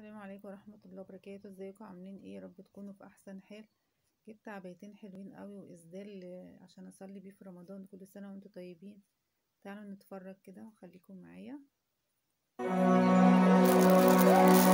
السلام عليكم ورحمة الله وبركاته ازيكم عاملين ايه يا رب تكونوا في احسن حال جبت عبايتين حلوين قوي واسدال آه، عشان اصلي بيه في رمضان كل سنة وانتم طيبين تعالوا نتفرج كده وخليكم معايا